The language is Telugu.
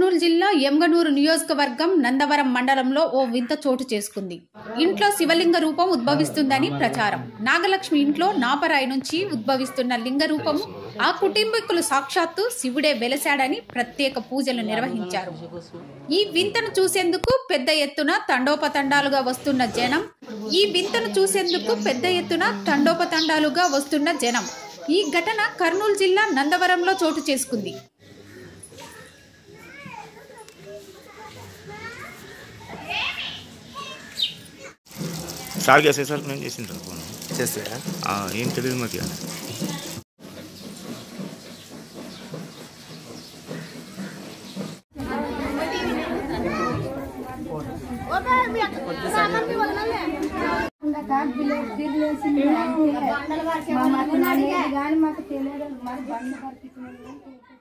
కర్నూలు జిల్లా ఎమ్గనూరు నియోజకవర్గం నందవరం మండలంలో ఓ వింత చోటు చేసుకుంది ఇంట్లో శివలింగ రూపం ఉద్భవిస్తుందని ప్రచారం నాగలక్ష్మి ఇంట్లో నాపరాయి నుంచి ఉద్భవిస్తున్న లింగ రూపము ఆ కుటుంబీకులు సాక్షాత్తు శివుడే వెలసాడని ప్రత్యేక పూజలు నిర్వహించారు ఈ వింతను చూసేందుకు పెద్ద ఎత్తున తండోపతండాలుగా వస్తున్న జనం ఈ వింతను చూసేందుకు పెద్ద ఎత్తున తండోపతండాలుగా వస్తున్న జనం ఈ ఘటన కర్నూలు జిల్లా నందవరంలో చోటు చేసుకుంది సార్ చేసే నేను చేసింటాను ఫోన్ చేస్తే ఏం తెలియదు మాకు ఇక. మాకు తెలియదు మరి బండ పరిస్థితి